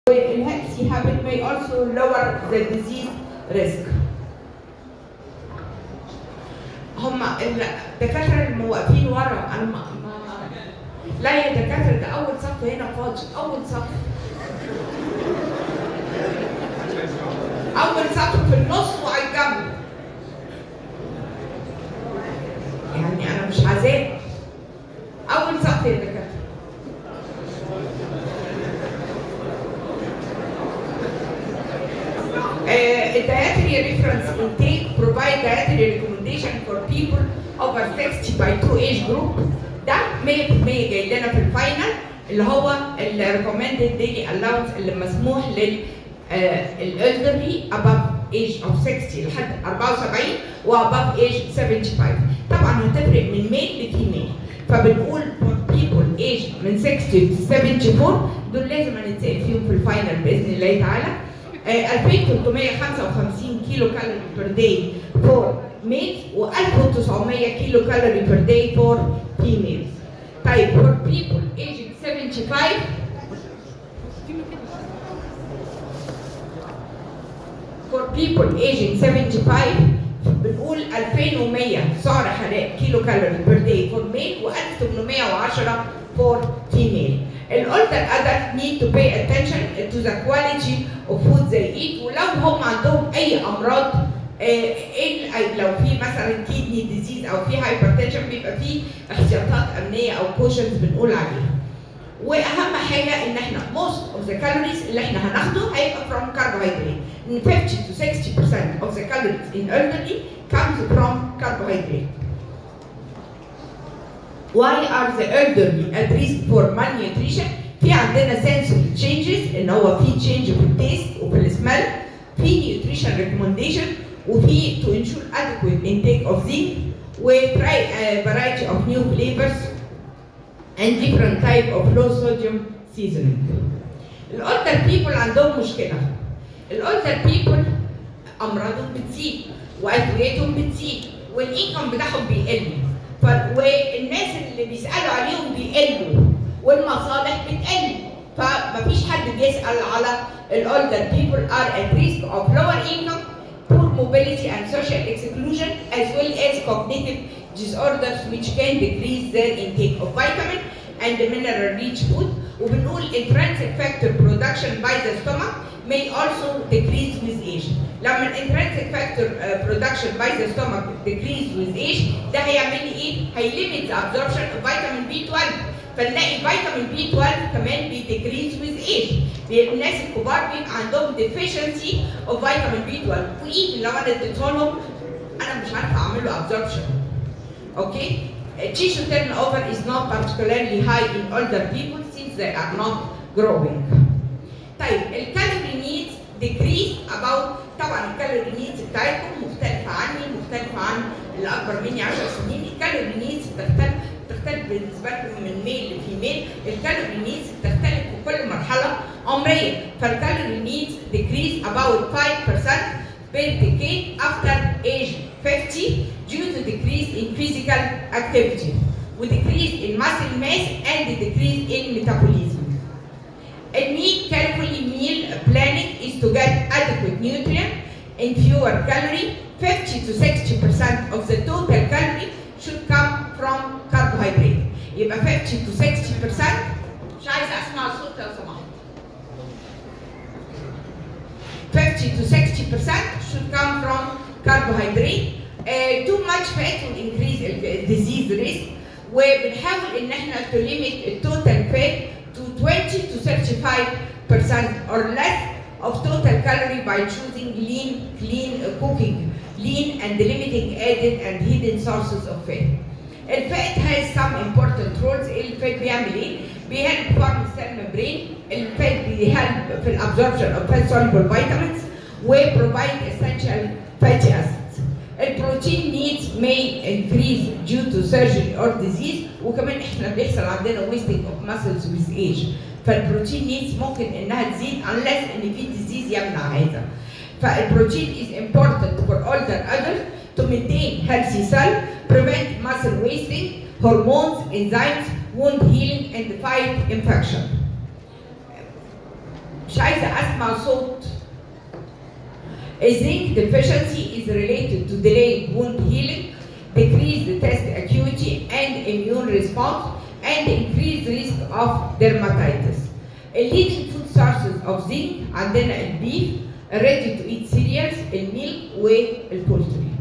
healthy habit may also lower the disease risk. هم الدكاتره الموقفين ورا انا ما ما لا يا دكاتره ده اول صف هنا فاضي اول صف اول صف في النص وعلى الجنب يعني انا مش عذاب اول صف يا دكاتره Uh, dietary reference intake provide dietary recommendation for people over 60 by 2 age group ده 100% جاي لنا في الفاينل اللي هو ال recommended daily allowance اللي مسموح لل الالدرلي above age of 60 لحد 74 و above age 75 طبعا هتفرق من ميل لفيميل فبنقول for people age من 60 ل 74 دول لازم هنتسال فيهم في الفاينل باذن الله تعالى 2355 كيلو كالوري بير داي فور ميلز و 1900 كيلو كالوري بير داي فور فيميلز طيب فور بيبل ايجد 75 for people aging 75 بنقول 2100 سعر حراري كيلو كالوري بير داي فور ميل و 1810 فور فيميل الأولدر adult need to pay attention to the quality of food they eat ولو هم عندهم أي أمراض ايه لو في مثلا كيدني ديزيز او في هايبرتنشن بيبقى في احتياطات امنيه او كوشنز بنقول عليها. واهم حاجه ان احنا most of the calories اللي احنا هناخده هيبقى from carbohydrate. In 50 to 60% of the calories in elderly comes from carbohydrate. Why are the elderly at risk for malnutrition؟ في عندنا sensory changes ان هو في change في التيست وفي السمell في nutrition recommendation وفي to ensure adequate intake of zinc و try a variety of new flavors and different type of low sodium seasoning. الأولدر people عندهم مشكلة. الأولدر people أمراضهم بتزيد وأدويتهم بتزيد والإنكم بتاعهم بيقل. ف... والناس اللي بيسألوا عليهم بيقلوا والمصالح بتقل فمفيش حد بيسأل على الأولدر people are at risk of lower income poor mobility and social exclusion as well as cognitive disorders which can decrease their intake of vitamin and mineral rich food وبنقول intrinsic factor production by the stomach may also decrease with age. لما الانترنسك فاكتور production by the stomach decrease with age ده هيعمل لي ايه؟ هيليمت the absorption of vitamin B12 فنلاقي فيتامين بي 12 كمان بيديكريز with age الناس الكبار بيبقى عندهم deficiency of vitamin B12 وايفن لو انا اديته لهم انا مش عارفه اعمل له absorption اوكي tissue turnover is not particularly high in older people since they are not growing طيب الكالوري نيدز decrease about طبعا الكالوري نيدز بتاعتكم مختلفه عني مختلفه عن اللي اكبر مني 10 سنين الكالوري نيدز بتختلف بتختلف بالنسبه لكم من ميل لفيميل الكالوري نيدز بتختلف في كل مرحله عمريه فالكالوري نيدز decrease about 5% per decade after age 50 due to decrease in physical activity decrease in muscle mass and decrease in metabolism. A need carefully meal planning is to get adequate nutrient in fewer calorie. 50 to 60% of the total calorie should come from carbohydrate. يبقى 50 to 60% مش عايزه اسمع الصوت لو سمحت. 50 to 60% should come from carbohydrate. Uh, too much fat will increase the disease risk. وبنحاول ان احنا to limit التوتال fat to 20 to 35% or less of total calorie by choosing lean, clean uh, cooking, lean and limiting added and hidden sources of fat. الفات has some important roles الفات بيعمل ايه؟ بيهلب form cell membrane الفات بيهلب في الابزوربشن of fat soluble vitamins وprovide essential fatty acids. البروتين needs may increase due to surgery or disease وكمان احنا بيحصل عندنا wasting of muscles with age فالبروتين needs ممكن انها تزيد unless ان في disease يمنع هذا فالبروتين is important for older adults to maintain healthy cell prevent muscle wasting hormones enzymes wound healing and fight infection مش عايزه اسمع صوت Zinc deficiency is related to delayed wound healing, decreased test acuity and immune response, and increased risk of dermatitis. The leading food sources of zinc عندنا البيف, ready to eat cereals, الميلك والبولتري.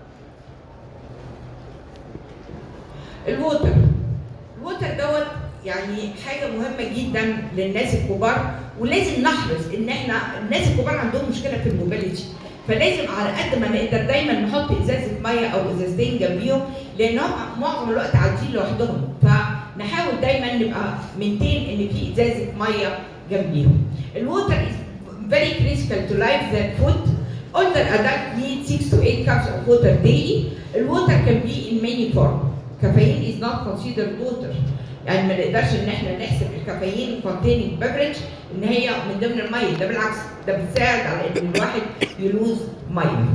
الووتر الووتر دوت يعني حاجة مهمة جدا للناس الكبار ولازم نحرص ان احنا الناس الكبار عندهم مشكلة في الموبيليتي فلازم على قد ما نقدر دايما نحط ازازة مية او ازازتين جنبيهم لان هم معظم الوقت قاعدين لوحدهم فنحاول دايما نبقى منتين ان في ازازة مية جنبيهم. الووتر is very critical to life than food. Older adult need 6 to 8 cups of water daily. الووتر can be in many form. Caffeine is not considered water. يعني ما نقدرش ان احنا نحسب الكافيين containing beverage ان هي من ضمن الميه ده بالعكس ده بتساعد على ان الواحد يلوز ميه.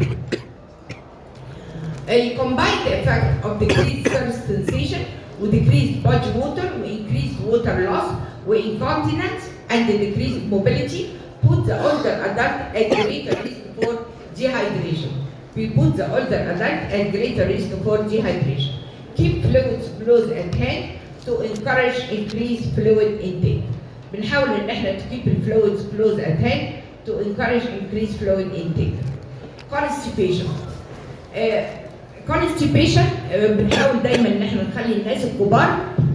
A combined effect of decreased thirst sensation with decreased body water with increased water loss with incontinence and the decreased mobility put the older adult at greater risk for dehydration. We put the older adult at greater risk for dehydration. Keep fluids close at hand to encourage increased fluid intake. بنحاول ان احنا to keep the fluids close at hand to encourage increased fluid intake. Constipation. Uh, constipation uh, بنحاول دايما ان احنا نخلي الناس الكبار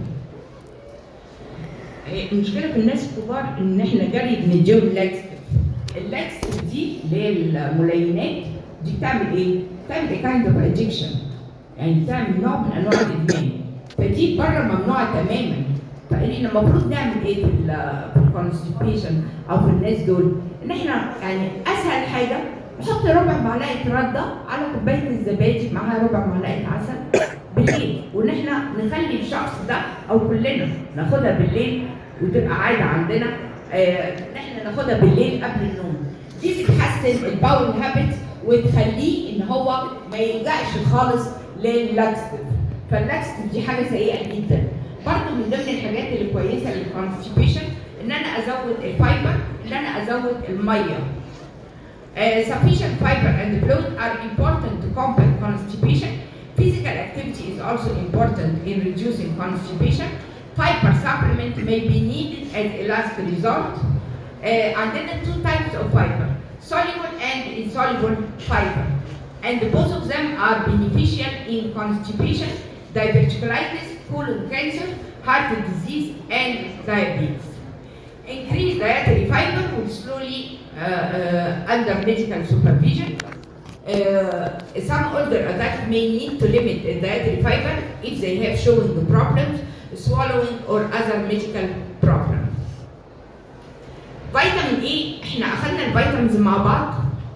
آه، المشكله في الناس الكبار ان احنا جري بنديهم لاكستيف. اللاكستيف دي اللي هي الملينات دي بتعمل ايه؟ بتعمل a kind of addiction يعني بتعمل نوع من انواع الادمان. فدي بره ممنوعه تماما فاحنا المفروض نعمل ايه في ال في الكونستيبيشن او في الناس دول ان احنا يعني اسهل حاجه نحط ربع معلقه رده على كوبايه الزبادي معاها ربع معلقه عسل بالليل وان احنا نخلي الشخص ده او كلنا ناخدها بالليل وتبقى عاده عندنا آه، ان احنا ناخدها بالليل قبل النوم دي بتحسن الباول هابت وتخليه ان هو ما يلجاش خالص للاكستيف فاللاكستيف دي حاجه سيئه جدا برضه من ضمن الحاجات اللي كويسه للكونستيبيشن ان انا ازود الفايبر ان انا ازود الميه Uh, sufficient fiber and fluid are important to combat constipation. Physical activity is also important in reducing constipation. Fiber supplement may be needed as a last resort. Uh, and then the two types of fiber, soluble and insoluble fiber. And both of them are beneficial in constipation, diverticulitis, colon cancer, heart disease, and diabetes. Increased dietary fiber will slowly uh, uh, under medical supervision. Uh, some older adults may need to limit the dietary fiber if they have shown the problems, swallowing or other medical problems. فيتامين ايه؟ احنا اخذنا الفيتامينز مع بعض.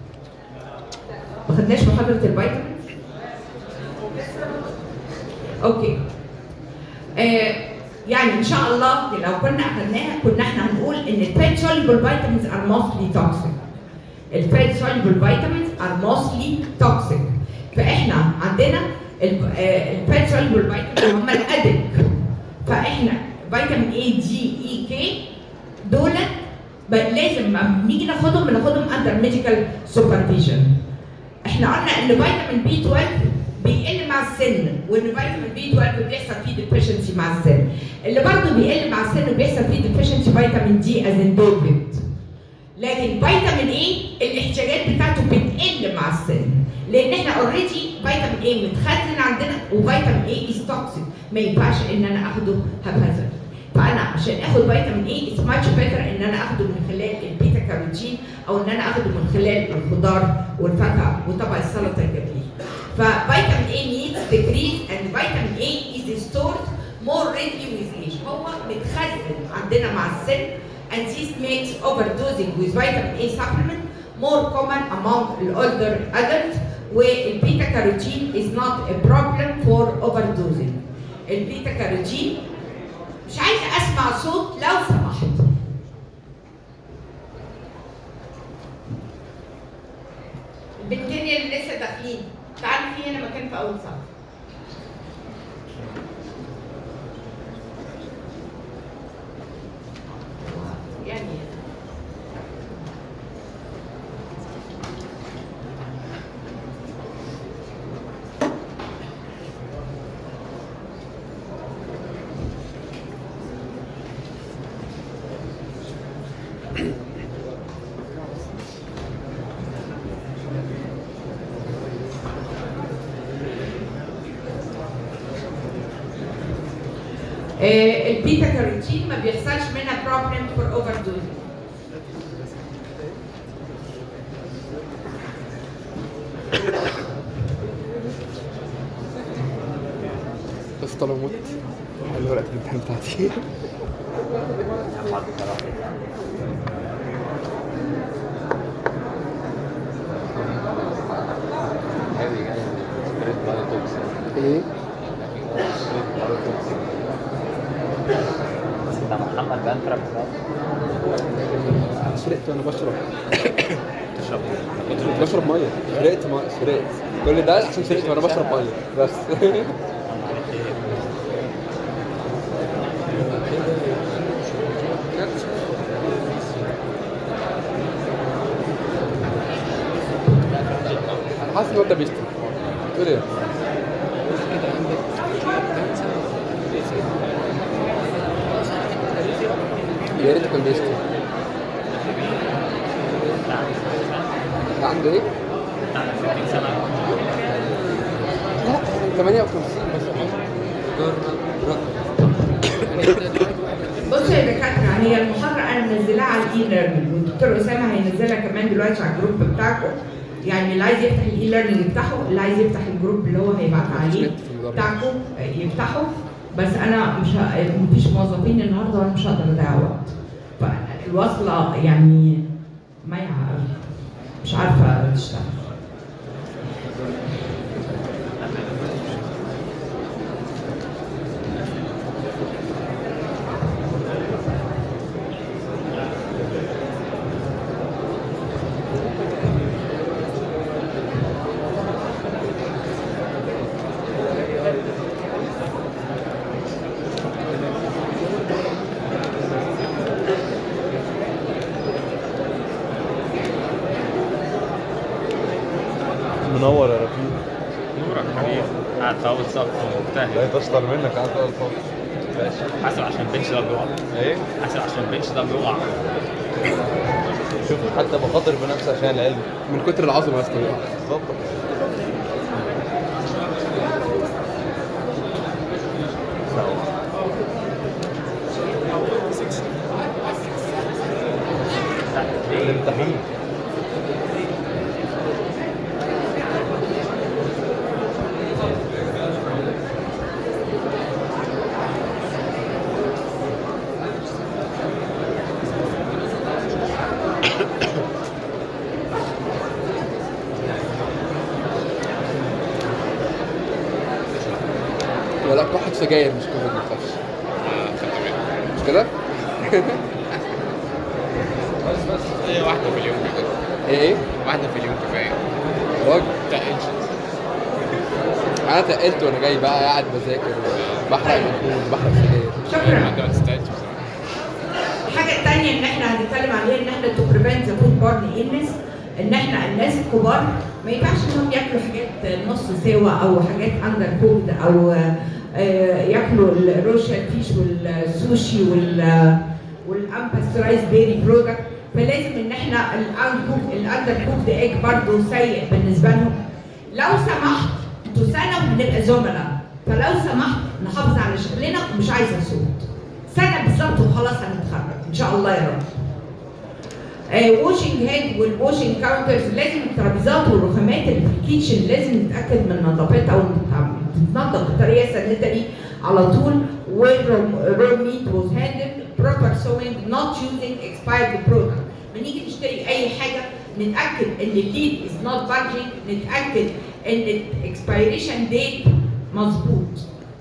ما خدناش محاضرة الفيتامينز؟ اوكي. آه يعني ان شاء الله لو كنا اخذناها كنا احنا هنقول ان الفات soluble vitamins are mostly toxic. الفات soluble vitamins are mostly toxic. فاحنا عندنا الفات soluble vitamins هم الادك. فاحنا فيتامين اي دي اي كي دول لازم لما بنيجي ناخدهم بناخدهم اندر ميديكال سوبرفيجن. احنا قلنا ان فيتامين بي 12 بيقل مع السن وان فيتامين بي 12 بيحصل فيه ديفيشنسي مع السن اللي برضه بيقل مع السن وبيحصل فيه ديفيشنسي فيتامين دي از اندوبنت لكن فيتامين اي الاحتياجات بتاعته بتقل مع السن لان احنا اوريدي فيتامين اي متخزن عندنا وفيتامين اي از توكسيك ما ينفعش ان انا اخده هبهزر فانا عشان اخد فيتامين اي اتس ماتش بيتر ان انا اخده من خلال البيتا كاروتين او ان انا اخده من خلال الخضار والفاكهه وطبق السلطه الجميل ففيتامين A needs decrease and vitamin A is stored more readily with age هو متخزن عندنا مع السن and this makes overdosing with vitamin A supplement more common among the older adults والبيتا كاروتين is not a problem for overdosing البيتا كاروتين مش عايزه اسمع صوت لو سمحت البنتين اللي لسه داخلين تعالوا في هنا مكان في اول صف يعني آه، البيتا كاروتين ما بيحصلش منها بروبلم فور اوفر دوز بس طالما مت حل ورقة الامتحان بتاعتي هاوي يعني سبريد بلاد توكسين ايه سبريد بلاد توكسين بس ده محمد بانترا سرقت وانا بشرب تشرب كنت بشرب ميه سرقت ميه سرقت كل ده عشان سرقت وانا بشرب ميه بس انا حاسس ان هو ده بيشتم تقول ايه؟ يا ريت كان بيشتم كان عنده ايه؟ لا 58 بس بصوا يا دكاتره هي المحاضره انا منزلاها على الاي ليرنينج والدكتور اسامه هينزلها كمان دلوقتي على الجروب بتاعكم يعني اللي عايز يفتح الاي ليرنينج يفتحه اللي عايز يفتح الجروب اللي هو هيبعت عليه بتاعكم يفتحه بس انا مش ه... مفيش موظفين النهارده وانا مش هقدر اضيع وقت فالوصله يعني ما يع... مش عارفه تشتغل منور يا رفيق نورك حبيبي قاعد في اول صف مجتهد لا اشطر منك قاعد في اول صف ماشي حاسب عشان البنش ده بيقع ايه حاسب عشان البنش ده بيقع شوف حتى بخاطر بنفسي عشان العلم من كتر العظمه يا اسطى بالظبط الامتحان ولا كحة سجاير مش كوفيد ما تخافش مش كده؟ بس بس هي واحدة في اليوم كده ايه ايه؟ واحدة في اليوم كفاية راجل تقلش انا تقلت وانا جاي بقى قاعد بذاكر بحرق مجهود بحرق سجاير شكرا انت ما تستاهلش بصراحة الحاجة التانية ان احنا هنتكلم عليها ان احنا تو بريفنت ذا فود بورن illness ان احنا الناس الكبار ما ينفعش انهم ياكلوا حاجات نص سوا او حاجات اندر كوكد او آه، ياكلوا الروشال فيش والسوشي وال والامباسترايز بيري برودكت فلازم ان احنا الاندر كوكد ايج برضه سيء بالنسبه لهم لو سمحت انتوا سنه وهنبقى زملاء فلو سمحت نحافظ على شغلنا ومش عايزه صوت سنه بالظبط وخلاص هنتخرج ان شاء الله يا رب ووشنج هيد والوشنج كاونترز لازم الترابيزات والرخامات اللي في الكيتشن لازم نتاكد من نظافتها وتتنضف بطريقه سانيتري على طول raw meat was handled proper sewing not using expired product بنيجي نشتري اي حاجه نتاكد ان الليد is not bulging نتاكد ان الاكسبيريشن ديت مظبوط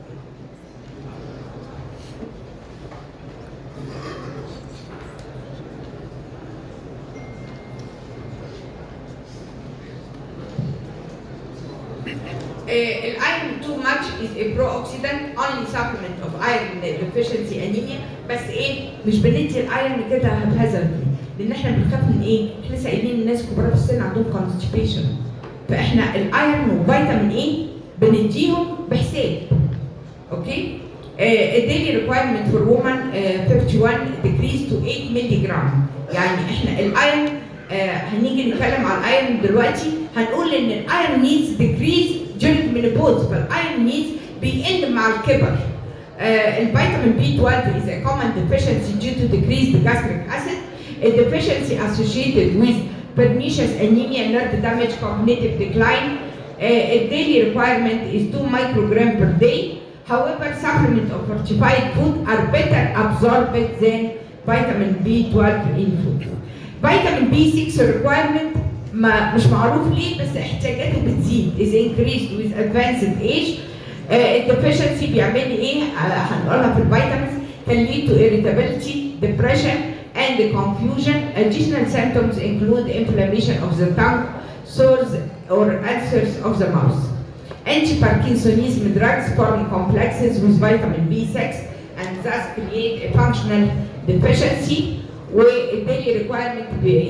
الايرون تو ماتش از a pro-oxidant only supplement of iron deficiency anemia بس ايه مش بندي الايرون كده هبهزل لان احنا بنخاف من ايه؟ احنا لسه قايلين الناس كبار في السن عندهم constipation فاحنا الايرون وفيتامين ايه بنديهم بحساب اوكي الديلي ريكوايرمنت فور وومن 51 ديكريز تو 8 مللي جرام يعني احنا الايرون آه، هنيجي نتكلم على الايرون دلوقتي هنقول ان الايرون نيدز ديكريز during menopause فالايرون نيدز بيقل مع الكبر Uh, vitamin B12 is a common deficiency due to decreased gastric acid, a deficiency associated with pernicious anemia, nerve damage, cognitive decline. Uh, a daily requirement is 2 microgram per day. However, supplement of fortified food are better absorbed than vitamin B12 in food. فيتامين بي 6 requirement ما مش معروف ليه بس احتياجاته بتزيد is increased with advanced age الديفيشنسي بيعمل لي ايه آه، هنقولها في الفيتامينز can lead to irritability depression and confusion additional symptoms include inflammation of the tongue sores or ulcers of the mouth anti-parkinsonism drugs form complexes with vitamin B6 and thus create a functional deficiency والديلي ريكوايرمنت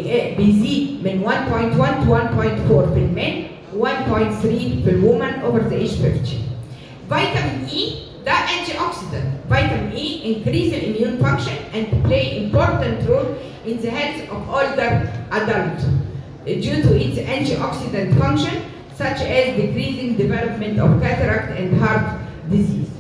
بيزيد من 1.1 to 1.4 في المن 1.3 في الومن اوفر ذا ايج 50 فيتامين اي ده انتي اوكسيدنت فيتامين اي increase the immune function and play important role in the health of older adults due to its antioxidant function such as decreasing development of cataract and heart disease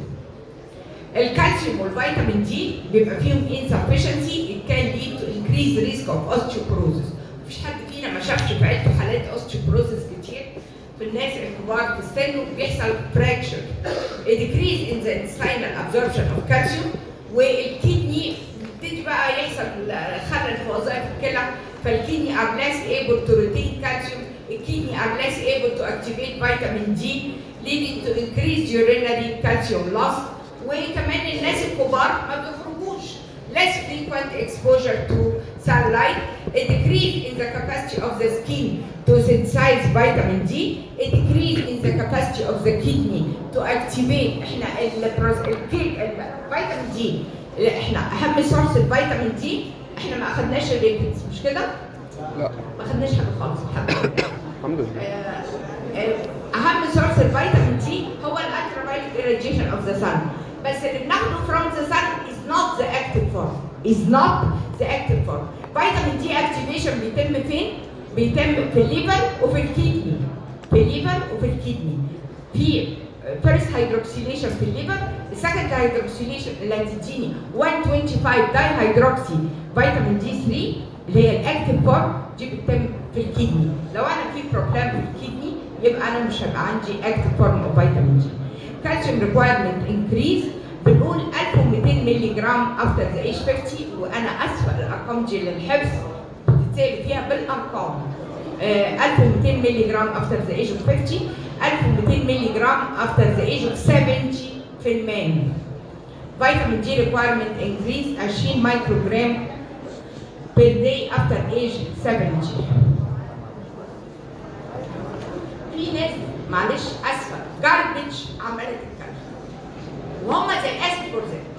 الكالسيوم والفيتامين دي بيبقى فيهم insufficiency it can lead to increased risk of osteoporosis مفيش حد فينا ما شافش في عيلته حالات osteoporosis كتير في الناس الكبار في السن بيحصل fracture a decrease in the intestinal absorption of calcium والكدني بيبتدي بقى يحصل خلل في وظائف الكلى فالكدني are less able to retain calcium الكدني are less able to activate vitamin D leading to increased urinary calcium loss وكمان الناس الكبار ما بيخرجوش less frequent exposure to sunlight a decrease in the capacity of the skin to synthesize vitamin D a decrease in the capacity of the kidney to activate احنا البروز- الكي- الفيتامين دي احنا اهم سورس الفيتامين دي احنا ما اخدناش الريكتس مش كده؟ لا ما اخدناش حاجه خالص الحمد لله الحمد لله آه، آه، اهم سورس الفيتامين دي هو الالترافايولت irradiation of the sun بس اللي بناخده from the sun is not the active form is not the active form فيتامين دي activation بيتم فين؟ بيتم في الليفر وفي الكدني في الليفر وفي الكدني في فيرست هيدروكسيليشن في الليفر السكند هيدروكسيليشن اللي هتديني 125 داي هيدروكسي فيتامين دي 3 اللي هي الاكتيف فورم دي بتتم في الكدني لو انا في بروبلم في الكدني يبقى انا مش هيبقى عندي اكتيف فورم اوف فيتامين دي كالسيوم ريكوايرمنت انكريز بنقول 1200 مللي جرام افتر ذا ايج 50 وانا اسفه الارقام دي للحفظ بتتسال فيها بالارقام آه، 1200 مللي جرام افتر ذا ايج اوف 50 1200 مللي جرام افتر ذا ايج اوف 70 في المان فيتامين دي ريكوايرمنت انكريز 20 مايكرو جرام per day after age 70 في ناس معلش اسفه جاربج عماله تتكلم وهم زي اسف فور ذات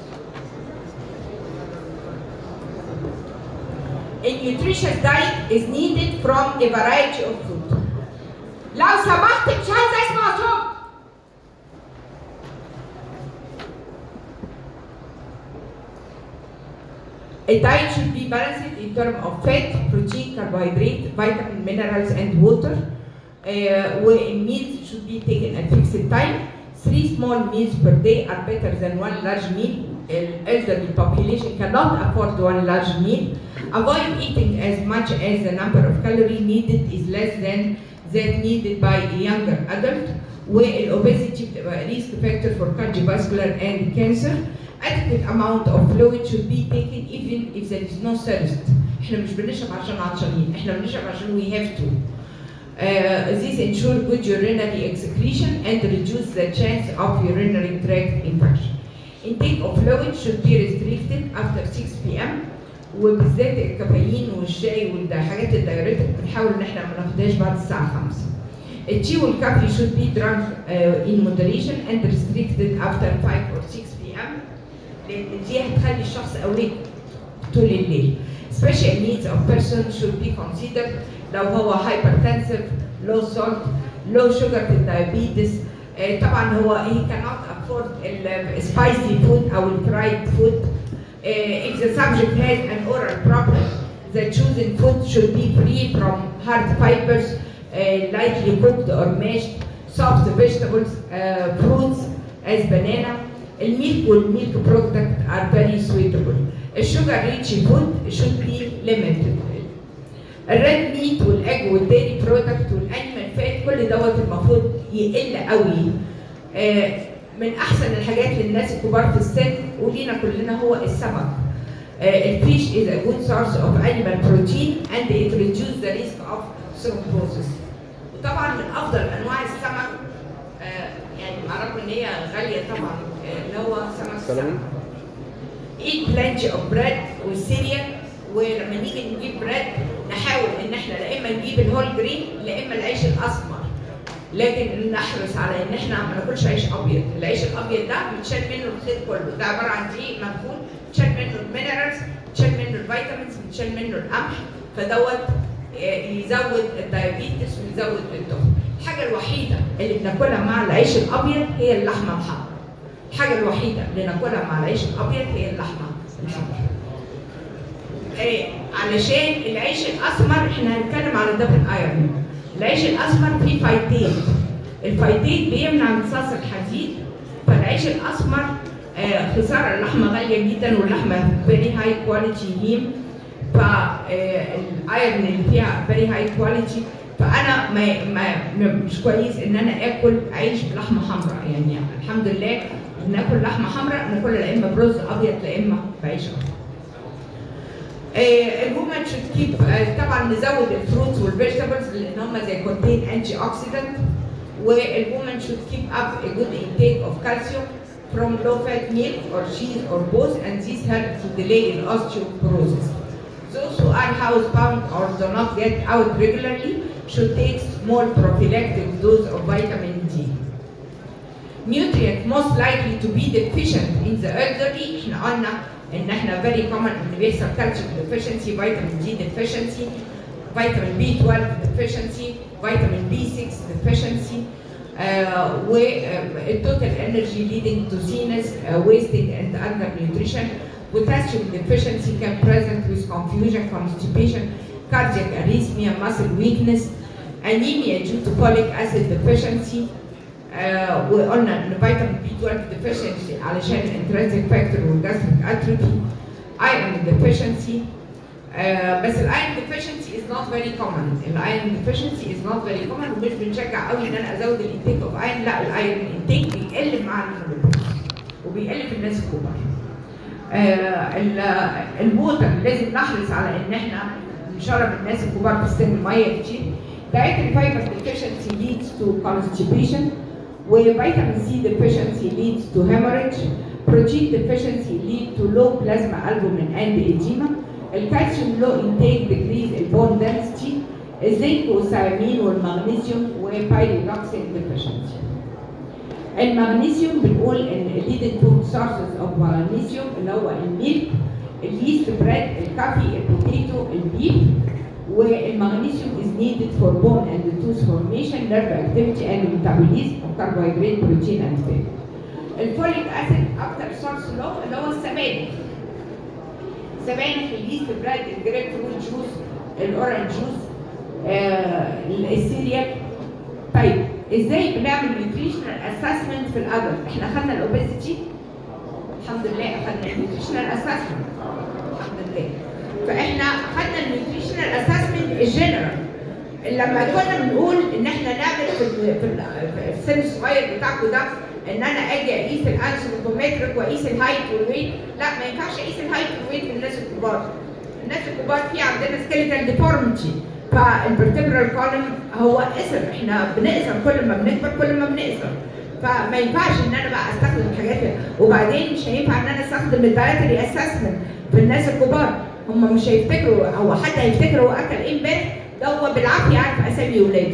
A nutritious diet is needed from a variety of food. لو سمحت مش عايزه اسمع صوت. A diet should be balanced in terms of fat, protein, carbohydrate, vitamin, minerals, and water. Uh, where meals should be taken at fixed time. Three small meals per day are better than one large meal. An elderly population cannot afford one large meal. Avoid eating as much as the number of calories needed is less than that needed by a younger adult. Where obesity بتبقى risk factor for cardiovascular and cancer. Adequate amount of fluid should be taken even if there is no thirst. احنا مش بنشرب عشان عطشانين، احنا بنشرب عشان we have to. Uh, this ensure good urinary excretion and reduce the chance of urinary tract infection. Intake of fluid should be restricted after 6 p.m. وبالذات الكافيين والشاي والحاجات الدايريتك بنحاول ان احنا ما ناخدهاش بعد الساعه 5. التي والكافي should be drunk uh, in moderation and restricted after 5 or 6 p.m. لان دي هتخلي الشخص awake طول الليل. Special needs of person should be considered لو هو hypertensive, low salt, low sugar في diabetes. آه، طبعا هو he cannot afford ال spicy food او ال fried food. Uh, if the subject has an oral problem, the chosen food should be free from hard fibers, uh, lightly cooked or mashed, soft vegetables, uh, fruits as banana. الميلك والميلك برودكت are very suitable. الشوجر ريتش فود should be limited. الريد ميت والاج والديري برودكت والانيمال فات كل دوت المفروض يقل قوي. آه، من احسن الحاجات للناس الكبار في السن ولينا كلنا هو السمك. Uh, الفيش is a good source of animal protein and it reduces the risk of thrombosis. وطبعا من افضل انواع السمك آه، يعني مع رغم ان هي غاليه طبعا آه، اللي هو سمك سلمون؟ eat plenty of bread والسيريال ولما نيجي نجيب بريد نحاول ان احنا لا اما نجيب الهول جرين لا اما العيش الاسمر لكن نحرص على ان احنا ما ناكلش عيش ابيض، العيش الابيض ده بيتشال منه الخير كله، ده عباره عن دقيق مدفون، بيتشال منه المينرالز، بيتشال منه الفيتامينز، بيتشال منه القمح، فدوت آه، يزود الدايابيتس ويزود الدهن. الحاجه الوحيده اللي بناكلها مع العيش الابيض هي اللحمه الحمراء. الحاجه الوحيده اللي ناكلها مع العيش الابيض هي اللحمه الحمراء. آه، علشان العيش الاسمر احنا هنتكلم على دبل ايرون العيش الاسمر فيه فايتين الفايتين بيمنع امتصاص الحديد فالعيش الاسمر آه، خساره اللحمه غاليه جدا واللحمه فيري هاي كواليتي هيم فالايرون اللي فيها فيري هاي كواليتي فانا ما, ما ما- مش كويس ان انا اكل عيش بلحمه حمراء يعني الحمد لله بناكل لحمه حمراء ناكلها لا اما برز ابيض لا اما بعيش ابيض الومن should keep آه، طبعا نزود الفروتس والفيجيتابلز لان هم زي contain انتي اوكسيدنت والومن should keep up a good intake of calcium from low fat milk or cheese or both and this help to delay in osteoporosis. Those who are housebound or do not get out regularly should take small prophylactic dose of vitamin D. nutrient most likely to be deficient in the elderly احنا قلنا ان احنا very common ان بيحصل calcium deficiency vitamin D deficiency vitamin B12 deficiency vitamin B6 deficiency uh, total energy leading to sinus uh, wasting and undernutrition potassium deficiency can present with confusion constipation cardiac arrhythmia muscle weakness anemia due to folic acid deficiency آه وقلنا ان فيتامين بي 12 ديفيشنسي علشان الانترنسيك فاكتور والجاستريك اتروفي ايرون ديفيشنسي بس الايرون ديفيشنسي از نوت فيري كومن الايرون ديفيشنسي از نوت فيري كومن ومش بنشجع قوي ان انا ازود الانتيك اوف ايرون لا الايرون انتيك بيقل مع المينوبوز وبيقل في الناس الكبار آه ال- الووتر لازم نحرص على ان احنا نشرب الناس الكبار في السن ميه كتير dietary fiber deficiency leads to constipation وفيتامين سي deficiency leads to hemorrhage protein deficiency lead to low plasma albumin and edema الكالسيوم low intake decrease البون density الزنك والثيامين والمغنيسيوم وبايريدوكسين deficiency المغنيسيوم بنقول ان leading two sources of magnesium اللي هو الميلك اليست بريد الكافي البوتيتو البيف والمغنيسيوم is needed for bone and tooth formation, nerve activity and metabolism of carbohydrate, protein and fat. الفوليك اسيد اكتر سورس له اللي هو السبانخ. سبانخ اليست بريد الجريب فروت جوز الاورنج جوز آه السيريال طيب ازاي بنعمل نيوتريشنال اسسمنت في الادلت؟ احنا خدنا الاوبيزيتي الحمد لله اخدنا النيوتريشنال اسسمنت الحمد لله فاحنا خدنا النيوتريشنال اسسمنت الجنرال لما كنا بنقول ان احنا نعمل في ال- في ال- في السن الصغير بتاعكم ده ان انا اجي اقيس الانسولومتريك واقيس الهايت والويت لا ما ينفعش اقيس الهايت والويت في الناس الكبار الناس الكبار في عندنا سكيلتال ديفورميتي فالفرتبرال كولم هو قصر احنا بنقصر كل ما بنكبر كل ما بنقصر فما ينفعش ان انا بقى استخدم الحاجات دي. وبعدين مش هينفع ان انا استخدم الدايتري اسسمنت في الناس الكبار هم مش هيفتكروا هو حد هيفتكر هو اكل ايه امبارح ده هو بالعافيه عارف اسامي ولاده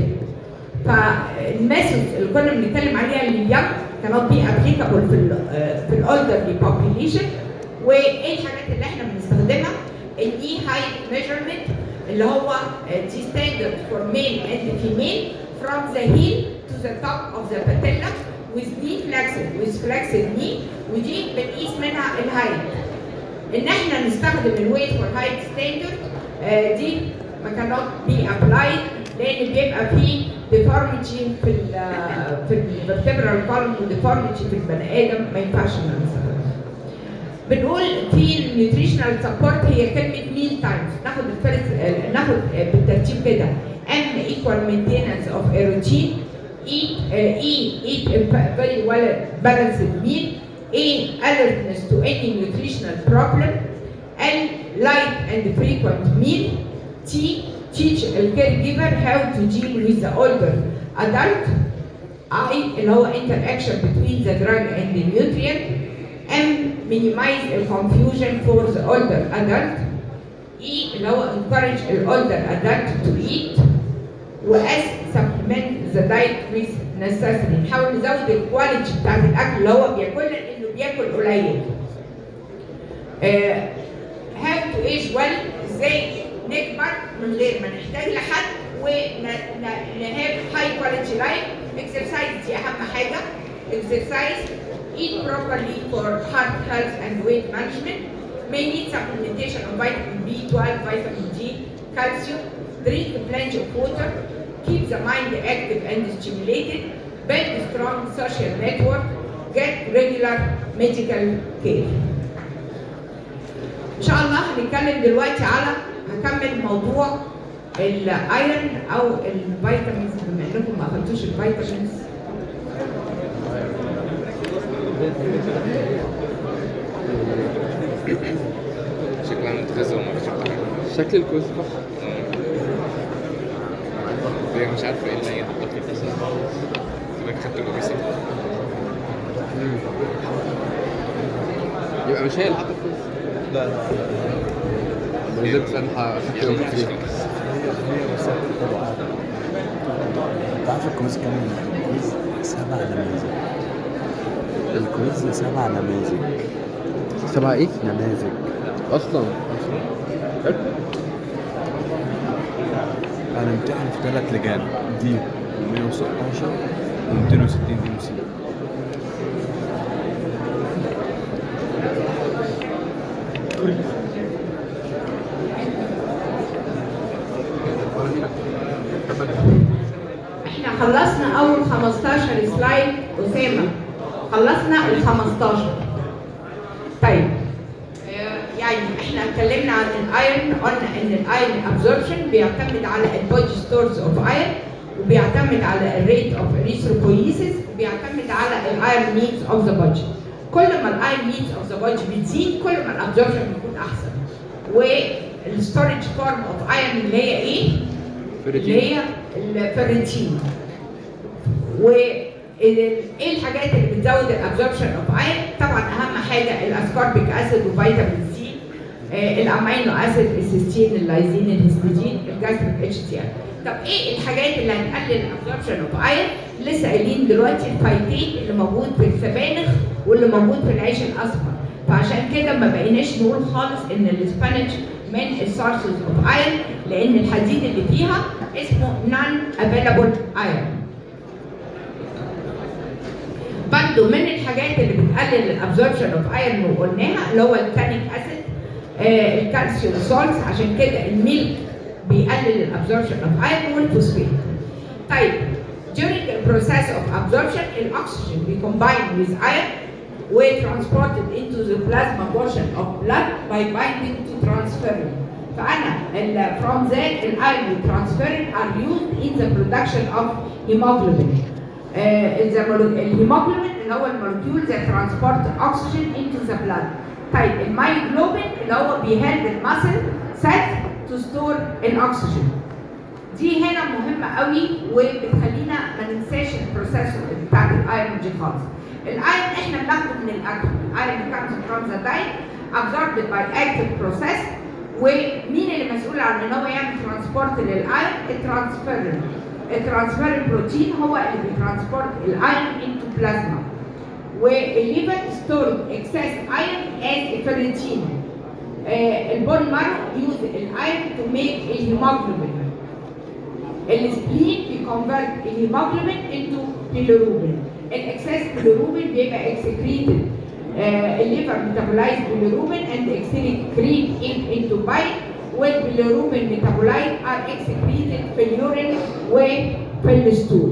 فالميثود اللي كنا بنتكلم عليها لليوم كانت بي ابليكابل في ال في الاولدرلي population وايه الحاجات اللي احنا بنستخدمها الني هايت ميجرمنت اللي هو دي ستاندرد فور ميل اند فيميل from the heel to the top of the patella with knee flexed with flexed knee ودي بنقيس منها الهايت ان احنا نستخدم الويت والهايت ستاندرد دي ما cannot be applied لان بيبقى فيه deformity في ال في الفيرتبرال column وديفورميتي في البني ادم ما ينفعش ننسى بنقول في النيوتريشنال سبورت هي كلمه ميل تايمز ناخد الفرق ناخد بالترتيب كده M equal maintenance of a routine E uh, E eat a pa- very well balanced meal A alertness to any nutritional problem L light and frequent meal T teach a caregiver how to deal with the older adult I اللي هو interaction between the drug and the nutrient M minimize the confusion for the older adult E اللي هو encourage the older adult to eat و S supplement the diet with necessity نحاول نزود الكواليتي بتاعت الاكل اللي هو بياكلها لانه بياكل قليل. آه how to age well ازاي نكبر من غير ما نحتاج لحد ونهاف هاي كواليتي لايف exercise دي اهم حاجه exercise eat properly for heart health and weight management may need supplementation of vitamin B12 vitamin D calcium drink plenty of water keep the mind active and stimulated build a strong social network get regular medical care ان شاء الله هنتكلم دلوقتي على هكمل موضوع الايرون او الفيتامينز بما انكم ما اخدتوش الفيتامينز شكلها متغذى وما فيش حاجه شكل الكوز صح هي مش عارفه ايه اللي هي حطت لي كذا تبقى خدت الاوبيسي يبقى مش هي اللي حاطه الكوز لا لا نزلت سنحة في يعني ما فيش الكوز كذا هي وسائل طبعا انت عارف الكويز كام الكويز سبع نماذج الكويز سبع نماذج سبعة ايه؟ نماذج اصلا حلو. هنمتحن في ثلاث لجان دي 116 و 260 دي وسي احنا خلصنا اول 15 سلايد اسامه خلصنا ال 15 طيب آه، يعني احنا اتكلمنا عن الايرن قلنا ان الايرن ابزوربشن بيعتمد على البودي ستورز اوف ايرن وبيعتمد على الريت اوف ريثروبويسيس وبيعتمد على الايرن نيدز اوف ذا بودي كل ما الايرن نيدز اوف ذا بودي بتزيد كل ما الابزوربشن بيكون احسن والستورج فورم اوف ايرن اللي هي ايه؟ اللي هي الفيرنتين وايه الحاجات اللي بتزود الابزوربشن اوف ايرن طبعا اهم حاجه الاسكوربيك اسيد وفيتامين سي آه، الامينو اسيد السيستين اللايزين الهستidine الجاستريك اتش سي ال طب ايه الحاجات اللي هتقلل الابزوربشن اوف ايرن لسه قايلين دلوقتي الفايتين اللي موجود في السبانخ واللي موجود في العيش الاصفر فعشان كده ما بقيناش نقول خالص ان الاسبانيش من السورسز اوف ايرن لان الحديد اللي فيها اسمه نون افيلابل ايرن برضه من الحاجات اللي بتقلل الابزوربشن اوف ايرن وقلناها اللي هو التانيك اسيد آه الكالسيوم سولتس عشان كده الميلك بيقلل الابزوربشن اوف ايرن والفوسفات طيب during the process of absorption الاكسجين بيcombine with iron وtransported into the plasma portion of blood by binding to transferrin فانا ال- from that الايرون transferrin are used in the production of hemoglobin آه، the mol- الهيموجلوبين اللي هو المولكيول that transport oxygen into the blood طيب المايجلوبين اللي هو بيهلب المسل set to store الاكسجين دي هنا مهمة قوي وبتخلينا ما ننساش البروسيس بتاعت الايرون دي خالص. الايرون احنا بناخده من الاكل، الايرون comes from the diet absorbed by active process ومين اللي مسؤول عن ان هو يعمل ترانسبورت للايرون؟ الترانسفيرين. الترانسفيرين بروتين هو اللي بيترانسبورت الايرون into plasma. والليفر ستور اكسس ايرون از فيرنتين. البون مارو يوز الايرون تو ميك الهيموجلوبين. السبلين بيكونفرت الهيموجلوبين انتو بيليروبين الاكسس بيليروبين بيبقى اكسكريتد الليفر ميتابولايز بيليروبين اند اكسكريت ات انتو بايل والبيليروبين ميتابولايت ار اكسكريتد في اليورين وفي الستول.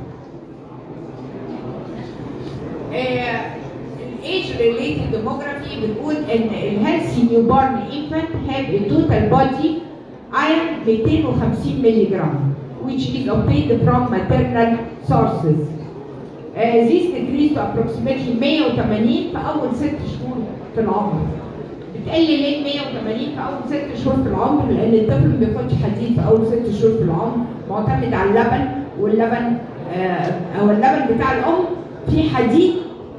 الايج ريليتد ديموغرافي بتقول ان الهيلثي نيو بورن انفانت هاف توتال بودي iron 250 مللي جرام which is obtained from maternal sources. Uh, this decreased to approximately 180 في أول ست شهور في العمر. بتقل ليه 180 في أول ست شهور في العمر؟ لأن الطفل ما بياخدش حديد في أول ست شهور في العمر، معتمد على اللبن واللبن آه أو اللبن بتاع الأم فيه حديد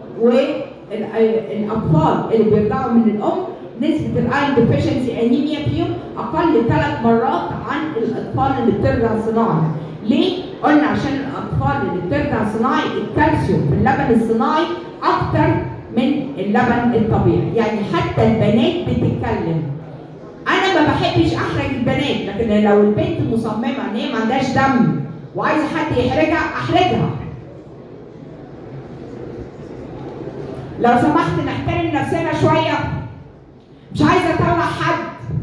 والأطفال اللي بيرضعوا من الأم نسبة الايرون ديفيشنسي انيميا فيهم اقل ثلاث مرات عن الاطفال اللي بترضع صناعي. ليه؟ قلنا عشان الاطفال اللي بترضع صناعي الكالسيوم في اللبن الصناعي اكتر من اللبن الطبيعي، يعني حتى البنات بتتكلم. انا ما بحبش احرج البنات، لكن لو البنت مصممه ان هي ما عندهاش دم وعايزه حد يحرجها احرجها. لو سمحت نحترم نفسنا شويه مش عايزه اطلع حد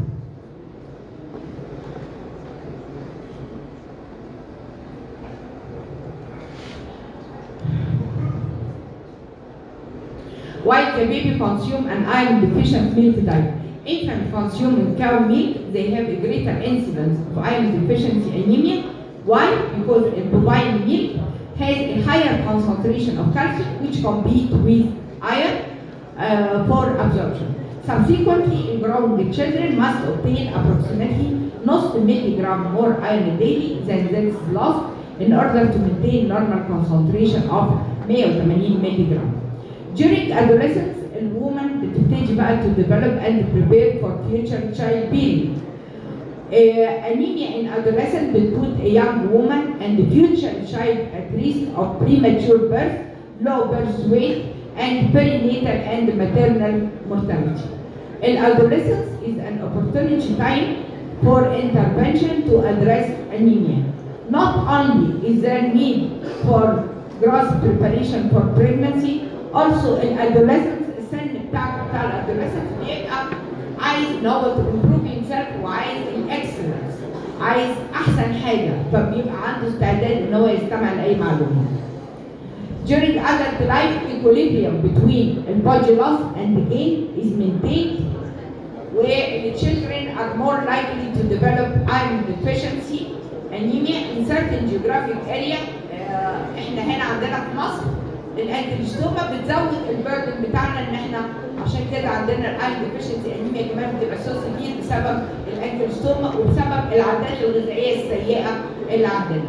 While the baby consume an iron deficient milk diet, infant consuming cow milk, they have a greater incidence of iron deficiency anemia. Why? Because the bovine milk has a higher concentration of calcium which compete with iron uh, for absorption. Subsequently, growing children must obtain approximately nus milligram more iron daily than that is lost in order to maintain normal concentration of 180 milligram. During adolescence, a woman بتبتدي بقى to develop and prepare for future childbearing. Uh, anemia in adolescence will put a young woman and the future child at risk of premature birth, low birth weight, and perinatal and maternal mortality. In adolescence is an opportunity time for intervention to address anemia. Not only is there need for gross preparation for pregnancy, also in adolescence السن بتاع بتاع الادolescence بيبقى عايز ان هو to improve himself وعايز الاكسلنس عايز احسن حاجه فبيبقى عنده استعداد ان هو يستمع لاي معلومه. During adult life, equilibrium between the body loss and gain is maintained, where the children are more likely to develop iron deficiency, anemia in certain geographic area. آه، احنا هنا عندنا في مصر الانكليستوما بتزود البردن بتاعنا ان احنا عشان كده عندنا الايرون ديفيشنسي انيميا كمان بتبقى سوسيفير بسبب الانكليستوما وبسبب العادات الغذائيه السيئه اللي عندنا.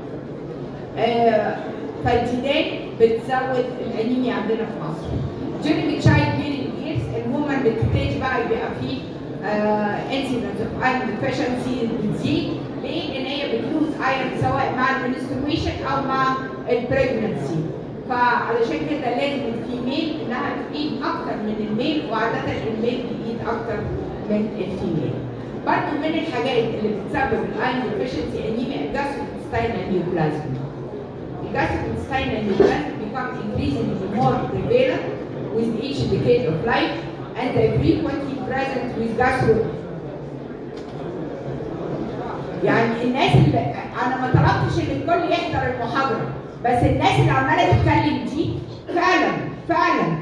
آه، فالجينات بتزود الانيميا عندنا في مصر. During child bearing years الومن بتبتدي بقى يبقى فيه انسيدنت اوف ايرون ديفيشنسي بتزيد ليه؟ لان هي بتلوز ايرون سواء مع المنسترويشن او مع البريجنسي. فعلشان كده لازم الفيميل انها تقيد اكتر من الميل وعاده الميل بيقيد اكتر من الفيميل. برضه من الحاجات اللي بتسبب الايرون ديفيشنسي انيميا الجاستروستاينال نيوبلازم. gastrointestinal neoplasm become increasingly more prevalent with each decade of life and they frequently present with gastro يعني الناس اللي انا ما طلبتش ان الكل يحضر المحاضره بس الناس اللي عماله تتكلم دي فعلا فعلا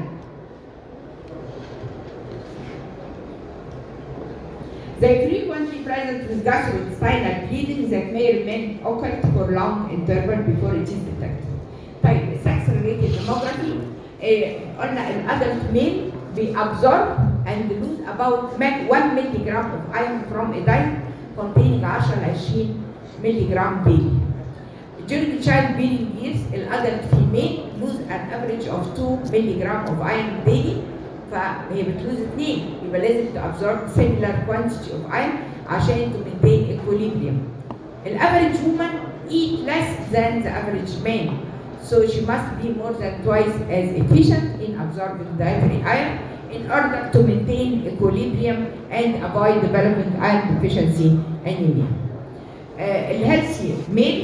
They frequently present with gastrointestinal bleeding that may remain occult for long interval before it is detected. طيب sex related demography eh, قلنا الادلت male بيabsorb and lose about 1 milligram of iron from a diet containing 10 ل 20 milligram daily. During childbearing years, الادلت female lose an average of 2 milligram of iron daily فهي بتلوز اثنين يبقى لازم تابزورب similar quantity of iron عشان to maintain equilibrium. الافريج woman eat less than the average man so she must be more than twice as efficient in absorbing dietary iron in order to maintain equilibrium and avoid developing iron deficiency anemia. Uh, الهيلثي male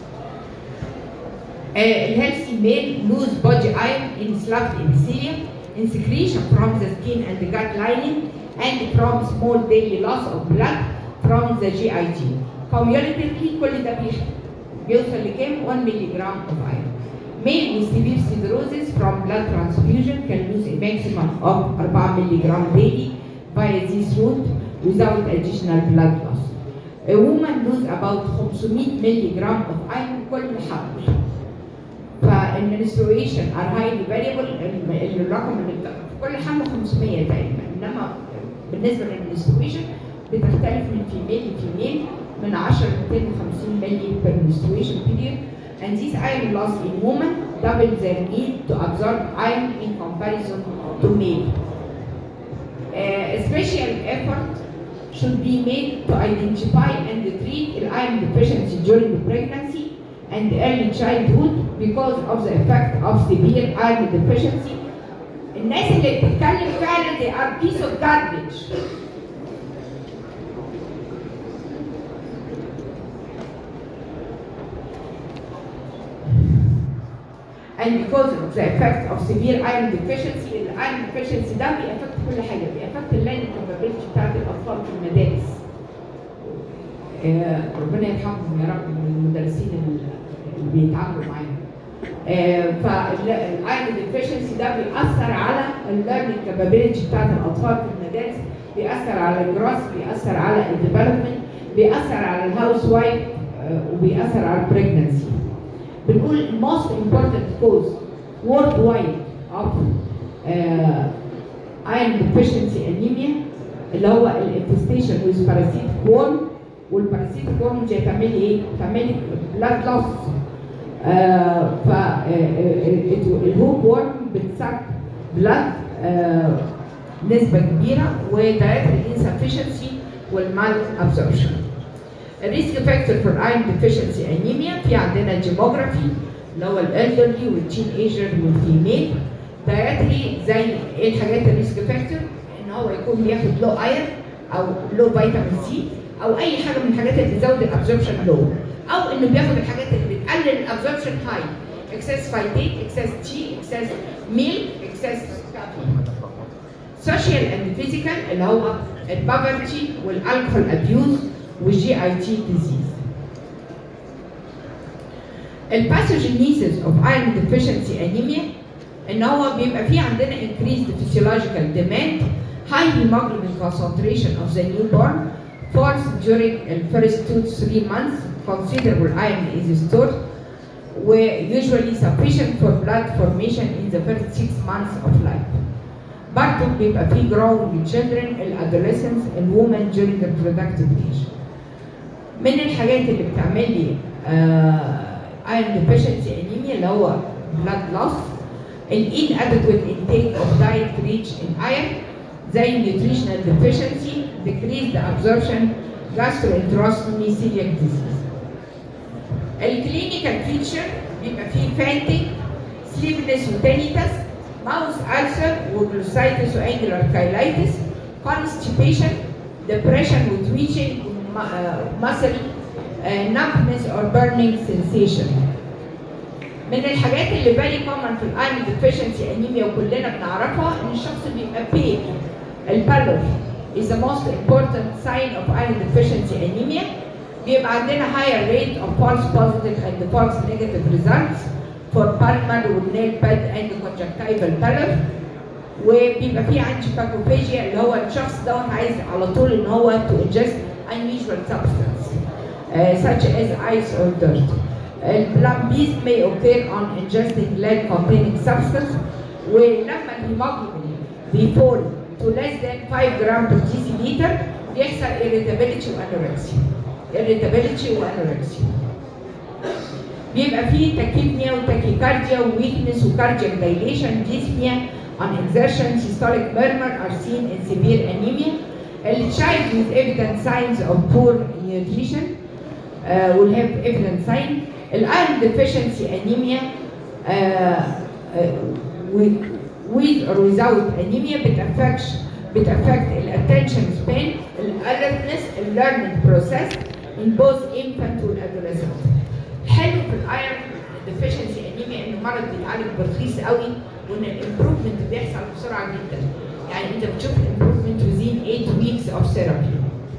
Uh, healthy male lose body iron in slugged epithelium in secretion from the skin and the gut lining, and from small daily loss of blood from the GIT. Cumulatively كل ده بيخ- بيوصل لكام؟ 1 مللي جرام of iron. Male with severe siderosis from blood transfusion can lose a maximum of 4 مللي جرام daily via this route without additional blood loss. A woman lose about 500 مللي جرام of iron كل حمل. فالمنسترويشن ار هايلي فاريبل الرقم اللي بت- في كل حمل 500 تقريبا انما بالنسبه للمنسترويشن بتختلف من فيميل لفيميل من 10 ل 250 مللي per menstruation period and this iron loss in women double their need to absorb iron in comparison to male. Uh, a special effort should be made to identify and treat iron deficiency during pregnancy and early childhood because of the effect of severe iron deficiency. الناس اللي بتتكلم فعلا they are piece of garbage. And because of the effect of severe iron deficiency, الايرون deficiency ده بيأفكت كل حاجة، بيأفكت الليرنينج capability بتاعت الأطفال في المدارس. آه، ربنا يرحمهم يا رب من المدرسين اللي بيتعاملوا معانا. فالايرون ديفيشنسي ده بيأثر على الليرنينج كابابيلتي بتاعت الأطفال في المدارس، بيأثر على الجراس، بيأثر على الديفلوبمنت، بيأثر على الهاوس وايف وبيأثر على البريجنسي. بنقول most important cause worldwide of uh, iron deficiency anemia اللي هو الانفستيشن with parasitic worm والباراسيتيك worm دي هتعمل لي ايه؟ هتعمل لي blood loss آه ف الهوب وورم بتسك بلاد آه نسبة كبيرة ودايتري insufficiency والمال absorption. الريسك فاكتور فور ايرون ديفيشنسي انيميا في عندنا جيموجرافي اللي هو الالدرلي والتين ايجر والفيميل دايتري زي ايه الحاجات الريسك فاكتور ان هو يكون بياخد لو ايرون او لو فيتامين سي او اي حاجه من الحاجات اللي بتزود الابزوربشن لو او انه بياخد الحاجات اللي بتقلل الابزوربشن هاي اكسس فايتيت اكسس تي اكسس ميل اكسس كافيين سوشيال اند فيزيكال اللي هو البافرتي والالكحول ابيوز والجي اي تي ديزيز الباثوجينيسيس اوف ايرون ديفيشنسي انيميا ان هو بيبقى فيه عندنا increased physiological demand high hemoglobin concentration of the newborn falls during the first two to three months considerable iron is stored were usually sufficient for blood formation in the first six months of life. برضه بيبقى فيه growing children, adolescents, and women during the reproductive age. من الحاجات اللي بتعمل لي ايرون deficiency anemia اللي هو blood loss ال inadequate intake of diet rich in iron زي nutritional deficiency decreased absorption gastroenterostomy celiac disease الكلينيكال فيتشر بيبقى فيه fainting sleepiness وتانيتس ماوس ulcer وجلوسايتس وانجلر كايلايتس constipation depression with twitching uh, muscle uh, numbness or burning sensation من الحاجات اللي very common في الايرون deficiency anemia وكلنا بنعرفها ان الشخص بيبقى pale البالور is the most important sign of iron deficiency anemia بيبقى عندنا higher rate of false positive and false negative results for palmar والنيل باد and conjunctival pallor وبيبقى في عندي باكوفيجيا اللي هو الشخص دوت عايز على طول ان هو to ingest unusual substance uh, such as ice or dirt. البلامبيز may occur on ingesting lead containing substance ولما الهيموجلوبين بيفول to less than 5 جرام per deciliter بيحصل irritability وانوركسيا irritability وانوركسيا بيبقى فيه تاكيبنيا وتاكيكارديا وويكنس وكاردياك دايليشن ديسميا on exertion systolic murmur are seen in severe anemia a child with evident signs of poor nutrition uh, will have evident sign iron deficiency anemia uh, uh, with, with or without anemia بتأفكش بتأفكت الاتنشن span alertness learning process in both infant والadolescent حلو في الايرون deficiency anemia انه مرض بيتعالج برخيص قوي وان الامبروفمنت بيحصل بسرعه جدا يعني انت بتشوف الامبروفمنت within 8 weeks of therapy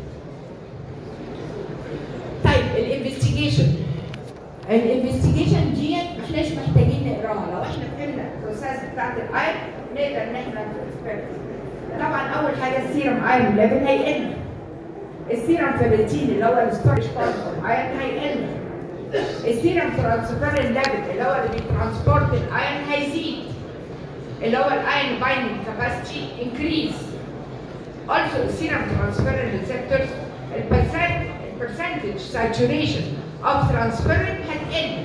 طيب الانفستيجيشن الانفستيجيشن دي ما احناش محتاجين نقراها لو احنا فهمنا البروسيس بتاعت الايرون نقدر ان احنا نكسبكت طبعا اول حاجه السيرم ايرون ليفل هيقل السيرم فيريتين اللي هو الستورج بارت ايرون هيقل السيرم ترانسفيرن ليفل اللي هو اللي بيترانسبورت الايرون هيزيد اللي هو الايرون بايندينج كاباسيتي انكريز also serum transferrin receptors البرسنت percentage saturation of transferrin هتقل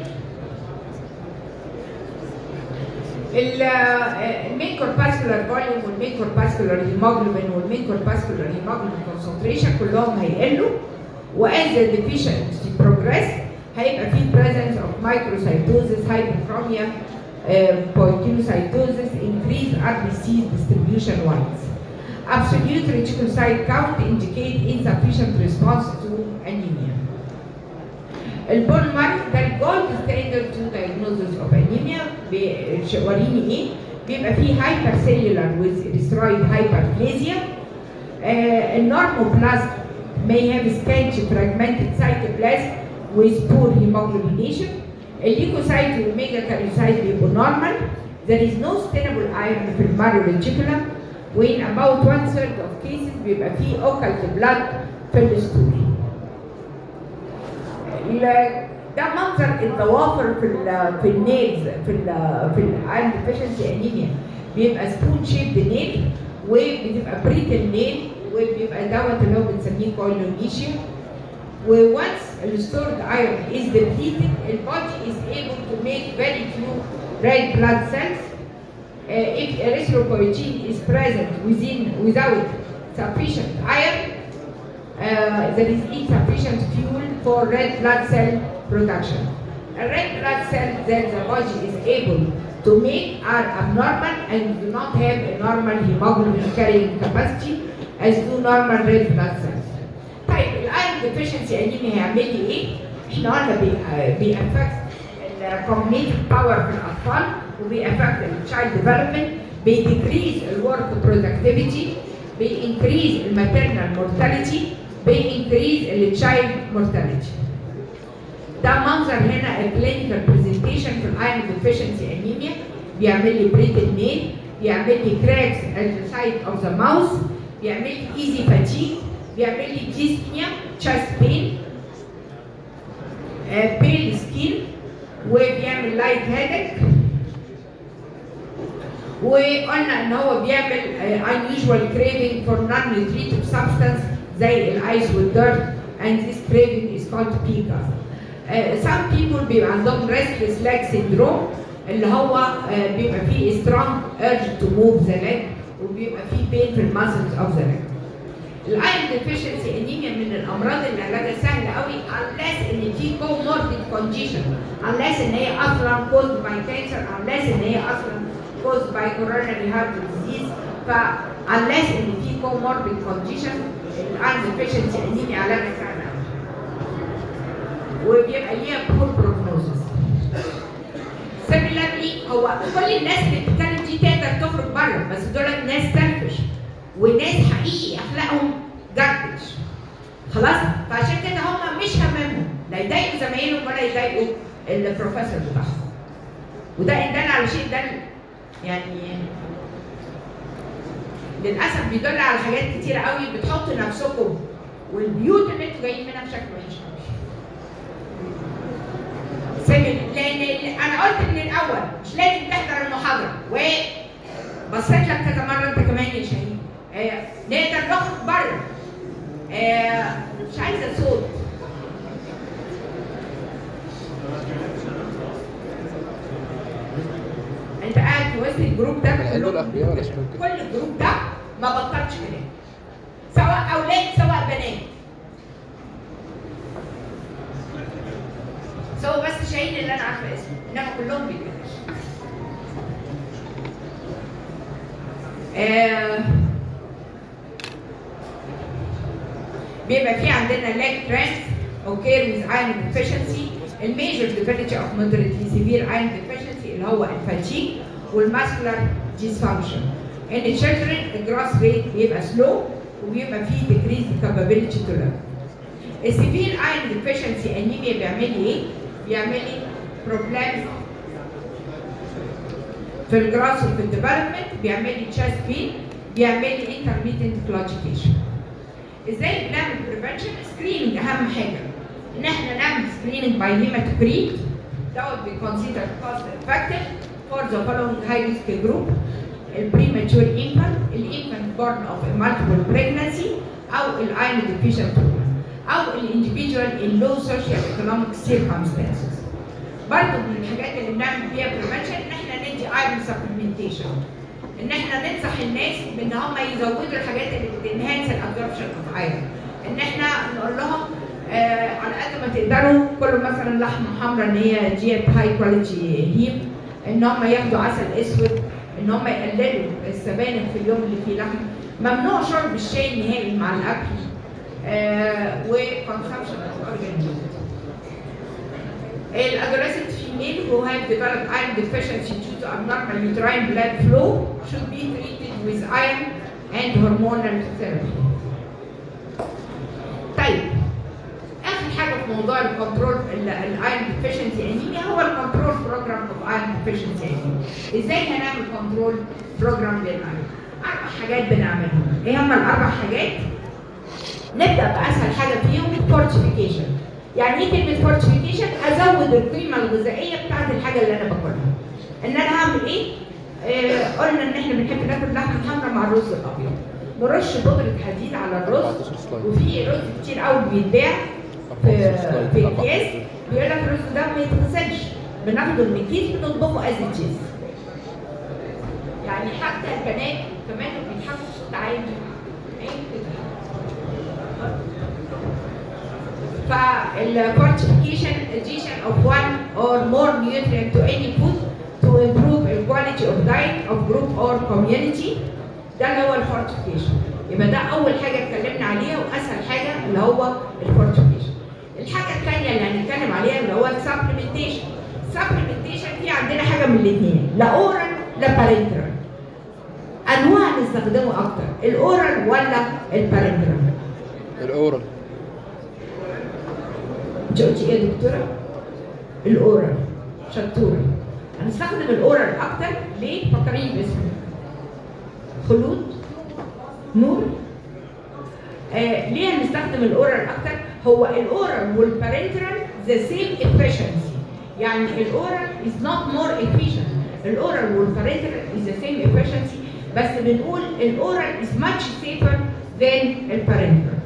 المين كورباسكولار فوليوم والمين كورباسكولار هيموجلوبين والمين كورباسكولار هيموجلوبين كونسنتريشن كلهم هيقلوا واز the deficiency progress هيبقى في presence of microcytosis hyperchromia uh, poikilocytosis increased RBC distribution wise absolute reticulocyte count indicate insufficient response to anemia البون مارك ده الجولد ستاندرد تو diagnosis of anemia وريني ايه بيبقى فيه هايبر سيلولار with destroyed hyperplasia uh, النورموبلاست may have scanty fragmented cytoplasm with poor hemoglobination الليكوسايت والميجا كاريوسايت بيبقوا normal there is no stable iron في المارو reticulum وين about one third of cases بيبقى فيه occult blood في الستول ال- ده منظر الضوافر في ال في النيلز في ال في الايرون ديفيشنسي انيميا بيبقى سبون شيب نيل وبتبقى بريتل نيل وبيبقى دوت اللي هو بنسميه كويلونيشيا وونس الستورد ايرون از depleted البودي is able to make very few red blood cells uh, if erythropoietin is present within without sufficient iron uh, there is insufficient fuel for red blood cell production. A red blood cell that the body is able to make are abnormal and do not have a normal hemoglobin carrying capacity as do normal red blood cells. طيب الايرون deficiency anemia هيعمل لي ايه؟ احنا قلنا بي- بيأفكت الكوجنيتيف باور في الاطفال وبيأفكت التشايلد ديفلوبمنت بيديكريز الورك برودكتيفيتي بينكريز الماتيرنال مورتاليتي بينكريز التشايلد مورتاليتي ده منظر هنا الكلينيكال برزنتيشن في الايرون ديفيشنسي انيميا بيعمل لي بريتل نيل بيعمل لي كراكس at the side of the mouth بيعمل لي ايزي فاتيج بيعمل لي ديسنيا chest pain بيل سكين وبيعمل لايت هيدك وقلنا ان هو بيعمل uh, unusual craving for non-nutritive substance زي الايس والديرت and this craving is called pica. Uh, some people بيبقى عندهم restless leg syndrome اللي هو uh, بيبقى فيه strong urge to move the leg وبيبقى فيه pain في المسلز of the leg. الايرون ديفيشنسي انيميا من الامراض اللي علاجها سهل قوي unless ان في comorbid condition unless ان هي اصلا caused by cancer unless ان هي اصلا caused by coronary heart disease ف unless ان في comorbid condition الايرون ديفيشنسي انيميا علاجها سهل قوي وبيبقى ليها poor prognosis similarly هو كل الناس اللي بتتكلم دي تقدر تخرج بره بس دول ناس سيلفش وناس حقيقي اخلاقهم جاربج خلاص فعشان كده هم مش هممهم لا يضايقوا زمايلهم ولا يضايقوا البروفيسور بتاعهم وده ان دل على شيء دل يعني للاسف بيدل على حاجات كتيره قوي بتحطوا نفسكم والبيوت اللي انتوا جايين منها بشكل وحش قوي سامي لان ال- انا قلت من الاول مش لازم تحضر المحاضره وبصيت لك كذا مره انت كمان يا شهيد آه نقدر نخرج بره آه مش عايزه صوت انت قاعد في وسط الجروب ده العيال دول كلهم أغبياء ولا اسمهم كده؟ كل الجروب ده ما بطلش كلام سواء اولاد سواء بنات سواء بس شاهين اللي انا عارفه اسمه انما كلهم بيتكلموا آه بيبقى في عندنا leg trends occur with iron deficiency الميجر debility of moderately severe iron deficiency اللي هو الفاتيج والماسكولار dysfunction. In the children الجراس rate بيبقى slow وبيبقى فيه decreased capability to learn. السيفير iron deficiency anemia بيعمل لي ايه؟ بيعمل لي problems في الجراس وفي الديفلوبمنت بيعمل لي chest pain بيعمل لي intermittent claudication. ازاي بنعمل prevention؟ screening اهم حاجه. ان احنا نعمل screening by hematocrit دوت be considered cost effective for the following high risk group البريماتشور infant الانفant born of a multiple pregnancy او الايرون deficient او الانديفيدوال in low social economic circumstances. برضه من الحاجات اللي بنعمل فيها prevention ان احنا ندي iron supplementation. ان احنا ننصح الناس بان هم يزودوا الحاجات اللي بتنهانس الابزوربشن اوف ايرون. ان احنا نقول لهم آه على قد ما تقدروا كلوا مثلا لحمه حمراء ان هي ديت هاي كواليتي هيب ان هم ياخدوا عسل اسود ان هم يقللوا السبانخ في اليوم اللي فيه لحم ممنوع شرب الشاي نهائي مع الاكل آه وكونسبشن اوف اورجان الادolescent female who have developed iron deficiency due to abnormal uterine blood flow should be treated with iron and hormonal therapy. طيب اخر حاجه في موضوع الكنترول الايرون ديفيشنسي انيميا هو الكنترول بروجرام اوف ايرون ديفيشنسي انيميا ازاي هنعمل كنترول بروجرام للايرون اربع حاجات بنعملهم ايه هم الاربع حاجات نبدا باسهل حاجه فيهم فورتيفيكيشن يعني ايه كلمه فورتيفيكيشن ازود القيمه الغذائيه بتاعت الحاجه اللي انا باكلها ان انا هعمل ايه آه قلنا ان احنا بنحب ناكل لحمه حمراء مع الرز الابيض نرش بودره حديد على الرز وفي رز كتير قوي بيتباع في في اكياس بيقول لك الرز ده ما يتغسلش بناخده من الكيس بنطبخه از تشيز يعني حتى البنات كمان بيضحكوا تعالي فالفورtification addition of one or more nutrient to any food to improve the quality of diet of group or community ده اللي هو الفورtification يبقى ده اول حاجه اتكلمنا عليها واسهل حاجه اللي هو الفورtification الحاجه الثانيه اللي هنتكلم عليها اللي هو السبلمنتيشن السبلمنتيشن في عندنا حاجه من الاثنين لا اورال لا بارنترال انواع نستخدمه اكتر الاورال ولا البارنترال الاورال انت قلتي ايه يا دكتوره؟ الاورال شطوره هنستخدم الاورال اكتر ليه؟ فكريني باسمه خلود نور آه ليه هنستخدم الاورال اكتر؟ هو الاورال والبارنترال ذا سيم efficiency يعني الاورال is not more efficient الاورال والبارنترال is the same efficiency بس بنقول الاورال is much safer than البارنترال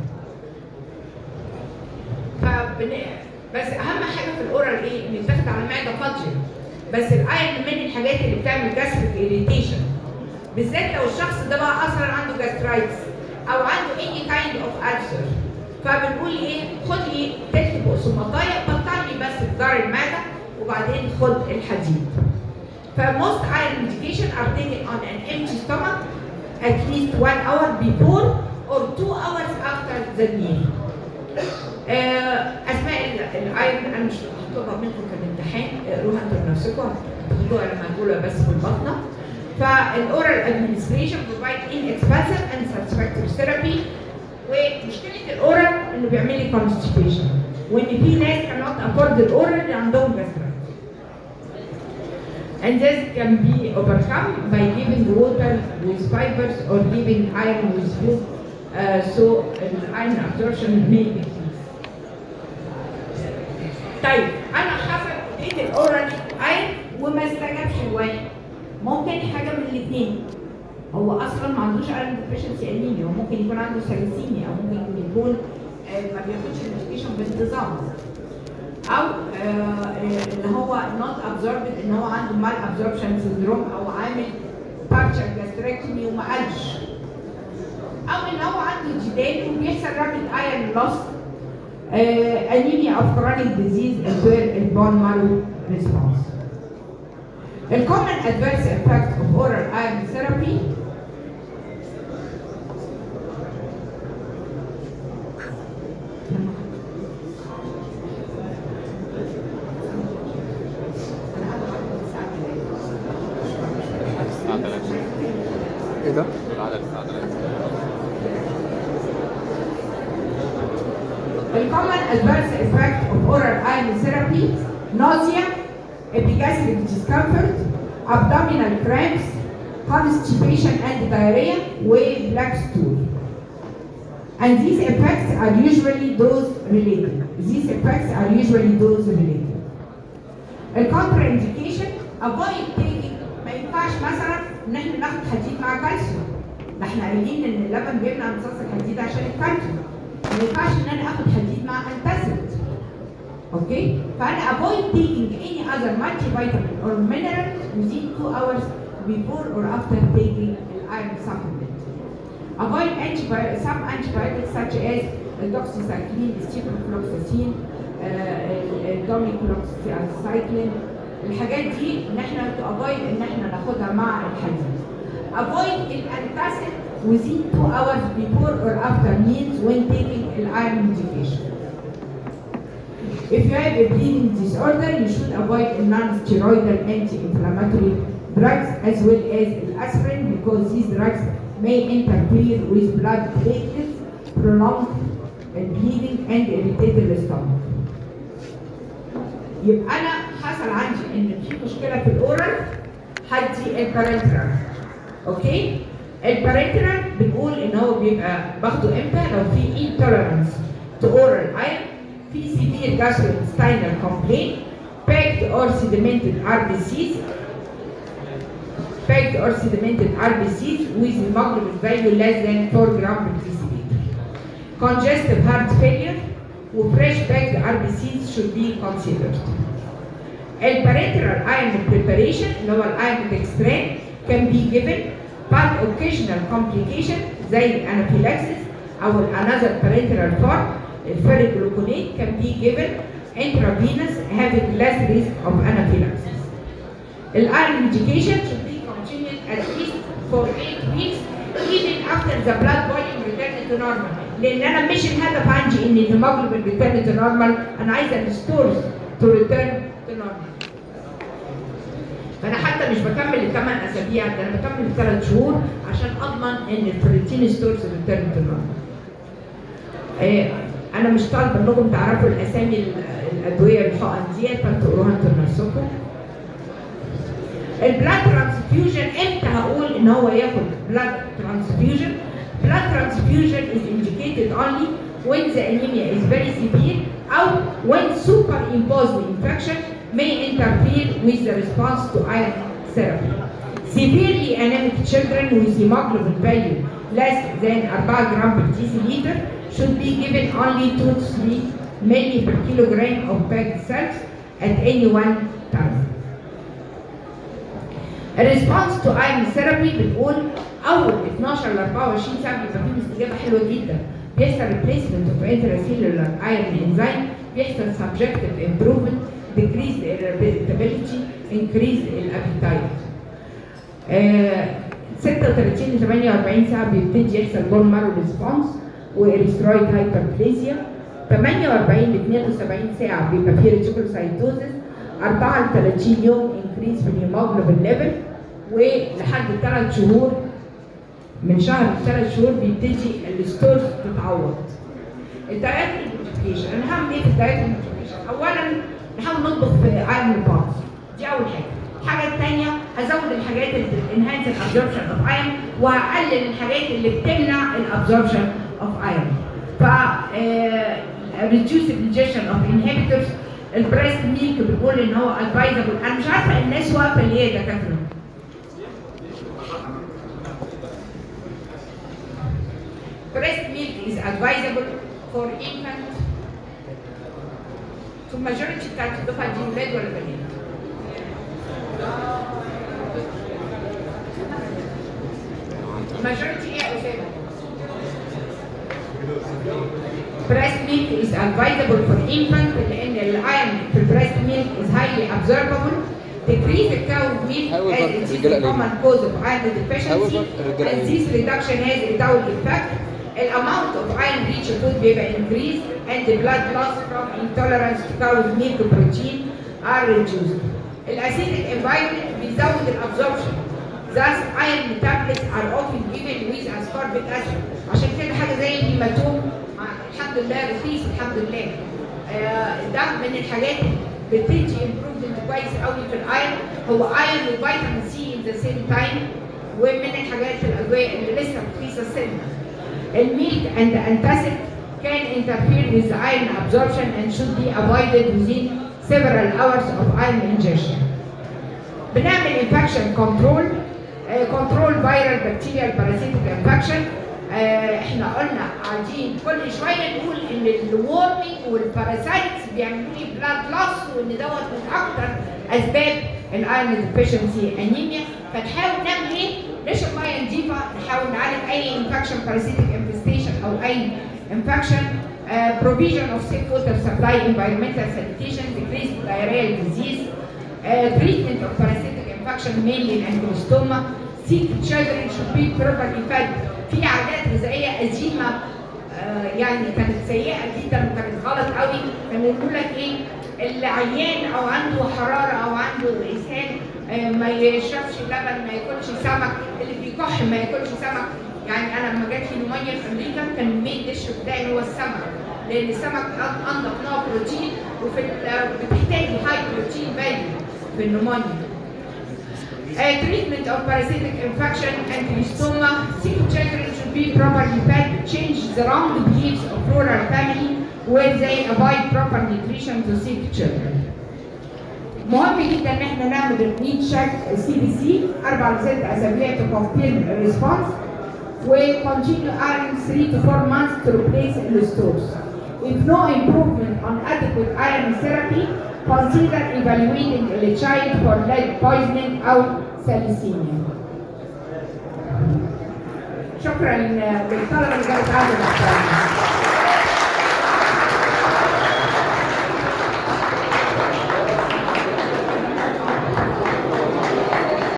فبن... بس اهم حاجه في الاورال ايه؟ ان يتاخد على معده فاضيه بس الايرون من الحاجات اللي بتعمل جاستريك اريتيشن بالذات لو الشخص ده بقى اصلا عنده جاسترايتس او عنده اي كايند اوف ulcer فبنقول ايه خد لي تلت بقسماطايه بطل لي بس جدار المعده وبعدين خد الحديد فموست iron medication are taken on an empty stomach at least one hour before or two hours after the meal. آه، اسماء ال- الايرون انا مش هطلبها منكم كالامتحان روحوا انتوا بنفسكم هتاخدوها لما هتقولها بس في البطنه فالاورال ادمنستريشن بروفايد ان اكسبانسيف اند ساتسفاكتوري ثيرابي ومشكله الاورال انه بيعمل لي كونستيبيشن وان في ناس cannot afford الاورال اللي عندهم gastritis And this can be overcome by giving water with fibers or giving iron with food uh, so the iron absorption may decrease. طيب انا حصل اديت الاورال ايرون وما استجابش الواحد ممكن حاجه من الاثنين هو اصلا ما عندوش ايرون ديفيشنسي انيميا هو ممكن يكون عنده ساليسيميا او ممكن يكون آه، ما بياخدش الميديكيشن بانتظام او آه، آه، اللي هو نوت ابزوربد ان هو عنده مال ابزوربشن سندروم او عامل بارشال جاستريكتومي وما قالش او ان هو عنده جدال وبيحصل رابid ايرون لوس انيميا اوف كرونيك ديزيز البير البون مارو ريسبونس الكومن ادفيرس افكت اوف اورال ايرون ثيرابي ده؟ The common adverse effect of oral iron therapy, nausea, epigastric discomfort, abdominal cramps, constipation and diarrhea, with black stool. And these effects are usually dose related. These effects are usually dose related. الكونترانديكيشن avoid taking ما ينفعش مثلا ان احنا ناخد حديد مع كالسيوم ده احنا قايلين ان اللبن بيمنع امتصاص الحديد عشان الكالسيوم ما ينفعش ان انا اخد حديد مع انتاسيد اوكي فانا avoid taking any other multivitamin or mineral within two hours before or after taking an iron supplement avoid antibiotics some antibiotics such as doxycycline ciprofloxacin الدوميكلوكسيكلين الحاجات دي ان احنا to avoid ان احنا ناخدها مع الحديد avoid الانتاسيد within two hours before or after meals when taking an iron medication If you have a bleeding disorder, you should avoid non-steroidal anti-inflammatory drugs as well as aspirin because these drugs may interfere with blood platelets, prolong bleeding and irritate the stomach. يبقى انا حصل عندي ان في مشكله في الاورال هدي البارنترال اوكي البارنترال بنقول ان هو بيبقى باخده امتى لو في intolerance to oral iron في severe gastrointestinal complaint packed or sedimented RBCs packed or sedimented RBCs with hemoglobin value less than 4 gram per deciliter congestive heart failure وفريش باكد RBCs should be considered. البارنترال iron preparation اللي هو الايرون دextran can be given but occasional complication زي الانافيلاكسيس او another parenteral form الفيريجلوكونate can be given intravenous having less risk of anaphylaxis. Iron medication should be continued at least for 8 weeks even after the blood volume returned to normal. لان انا مش الهدف عندي ان الهيموجلوبين ريتيرن تو نورمال انا عايزه الستورز تو ريتيرن تو نورمال فانا حتى مش بكمل الثمان اسابيع ده انا بكمل الثلاث شهور عشان اضمن ان البروتين ستورز ريتيرن تو نورمال انا مش طالبه انكم تعرفوا الاسامي ال- الادويه الحقن ديت فتقروها انتوا لنفسكم البلاد ترانسفيوجن امتى هقول ان هو ياخد بلاد ترانسفيوجن blood transfusion is indicated only when the anemia is very severe or when superimposed infection may interfere with the response to iron therapy. Severely anemic children with hemoglobin value less than 4 gram per deciliter should be given only 2 to 3 milli per kilogram of packed cells at any one time. الريسبونس تو ايرون ثيرابي بنقول اول 12 ل 24 ساعه بيبقى فيه استجابه حلوه جدا بيحصل ريبليسمنت اوف انتراسيلولار ايرون انزيم بيحصل سبجكتيف امبروفمنت decrease the irritability increase الابيتايت 36 ل 48 ساعه بيبتدي يحصل بون مارو ريسبونس واريثرويد هايبربليزيا 48 ل 72 ساعه بيبقى فيه ريتيكولوسايتوزس 4 ل 30 يوم انكريز في الهيموجلوبين ليفل ولحد 3 شهور من شهر لثلاث شهور بيبتدي الستورز تتعوض. الدايت الموديفيكيشن انا هعمل ايه في الدايت الموديفيكيشن؟ اولا نحاول نطبخ في ايرون بارتس دي اول حاجه. الحاجه الثانيه هزود الحاجات اللي بتنهانس الابزوربشن اوف ايرون وهقلل الحاجات اللي بتمنع الابزوربشن اوف ايرون. ف reduce ingestion of inhibitors البريست ميلك بيقول ان هو advisable انا مش عارفه الناس واقفه ليه يا دكاتره breast milk is advisable for infant to majority بتاعت الدفعه دي ولاد ولا بنات؟ majority ايه يا اسامه؟ breast milk is advisable for infant لان الايرون في البريست milk is highly absorbable decrease the cow milk However, as it is الرجالة the common cause of iron deficiency However, الرجالة and this reduction has a double effect the amount of iron rich food بيبقى increased and the blood loss from intolerance to cow's milk protein are reduced. الاسيدك environment بيزود الابزوربشن Thus, iron tablets are often given with ascorbic acid. عشان كده حاجة زي الهيماتوم مع- الحمد لله رخيص الحمد لله. آه، ده من الحاجات بتدي امبروفمنت كويس قوي في الايرون هو ايرون وفيتامين سي ان ذا سيم تايم ومن الحاجات الادويه اللي لسه رخيصه سنه. الميلك and the antacid can interfere with the iron absorption and should be avoided within several hours of iron ingestion. بنعمل infection control uh, control viral bacterial parasitic infection آه، احنا قلنا عايزين كل شويه نقول ان الورمنج والباراسايتس بيعملوا لي بلاد لوس وان دوت من اكتر اسباب الايرون ديفيشنسي انيميا فنحاول نعمل ايه؟ نشرب ميه نظيفه نحاول نعالج اي انفكشن باراسيتك انفستيشن او اي انفكشن provision of safe water supply environmental sanitation decrease diarrheal disease uh, treatment of parasitic infection mainly in ankylostoma sick children should be properly fed في عادات غذائيه قديمه آه، يعني كانت سيئه جدا وكانت غلط قوي كانوا يقول لك ايه العيان او عنده حراره او عنده اسهال آه، ما يشربش لبن ما ياكلش سمك اللي بيكح ما ياكلش سمك يعني انا لما جات لي نمونيا في امريكا كان المين ديش بتاعي هو السمك لان السمك أن- انضف نوع بروتين وفي ال- بتحتاج هاي بروتين فاليو في النمونيا Uh, treatment of parasitic infection and cholestoma, sick children should be properly fed, change the wrong beliefs of rural family where they avoid proper nutrition to sick children. مهم جدا ان احنا نعمل النيد شيك سي بي سي اربع لست اسابيع to confirm response و continue iron 3 to 4 months to replace the stores. If no improvement on adequate iron therapy, consider evaluating the child for lead poisoning or thalassemia. شكرا للطلبه اللي جابت عدد